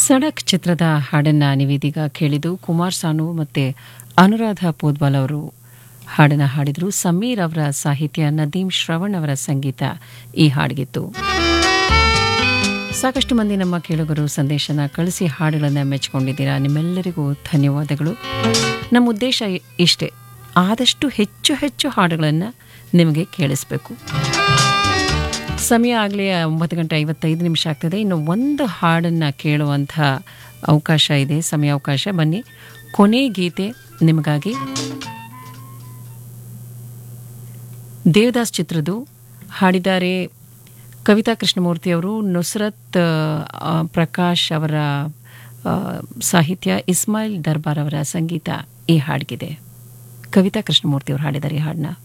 ಸಡಕ್ ಚಿತ್ರದ ಹಾಡನ್ನ ನೀವೀದೀಗ ಕೇಳಿದ್ದು ಕುಮಾರ್ ಸಾನು ಮತ್ತೆ ಅನುರಾಧ ಪೋದ್ವಾಲ್ ಅವರು ಹಾಡನ್ನ ಹಾಡಿದ್ರು ಸಮೀರ್ ಅವರ ಸಾಹಿತ್ಯ ನದೀಂ ಶ್ರವಣ್ ಅವರ ಸಂಗೀತ ಈ ಹಾಡಿಗಿತ್ತು ಸಾಕಷ್ಟು ಮಂದಿ ನಮ್ಮ ಕೇಳುಗರು ಸಂದೇಶನ ಕಳಿಸಿ ಹಾಡುಗಳನ್ನು ಮೆಚ್ಚಿಕೊಂಡಿದ್ದೀರಾ ನಿಮ್ಮೆಲ್ಲರಿಗೂ ಧನ್ಯವಾದಗಳು ನಮ್ಮ ಉದ್ದೇಶ ಇಷ್ಟೇ ಆದಷ್ಟು ಹೆಚ್ಚು ಹೆಚ್ಚು ಹಾಡುಗಳನ್ನು ನಿಮಗೆ ಕೇಳಿಸ್ಬೇಕು ಸಮಯ ಆಗಲೇ ಒಂಬತ್ತು ಗಂಟೆ ಐವತ್ತೈದು ನಿಮಿಷ ಆಗ್ತದೆ ಇನ್ನು ಒಂದು ಹಾಡನ್ನು ಕೇಳುವಂಥ ಅವಕಾಶ ಇದೆ ಸಮಯಾವಕಾಶ ಬನ್ನಿ ಕೊನೆ ಗೀತೆ ನಿಮಗಾಗಿ ದೇವದಾಸ್ ಚಿತ್ರದ್ದು ಹಾಡಿದ್ದಾರೆ ಕವಿತಾ ಕೃಷ್ಣಮೂರ್ತಿ ಅವರು ನುಸ್ರತ್ ಆ, ಪ್ರಕಾಶ್ ಅವರ ಆ, ಸಾಹಿತ್ಯ ಇಸ್ಮಾಯಿಲ್ ದರ್ಬಾರ್ ಅವರ ಸಂಗೀತ ಈ ಹಾಡಿಗಿದೆ ಕವಿತಾ ಕೃಷ್ಣಮೂರ್ತಿ ಅವರು ಹಾಡಿದ್ದಾರೆ ಈ ಹಾಡನ್ನ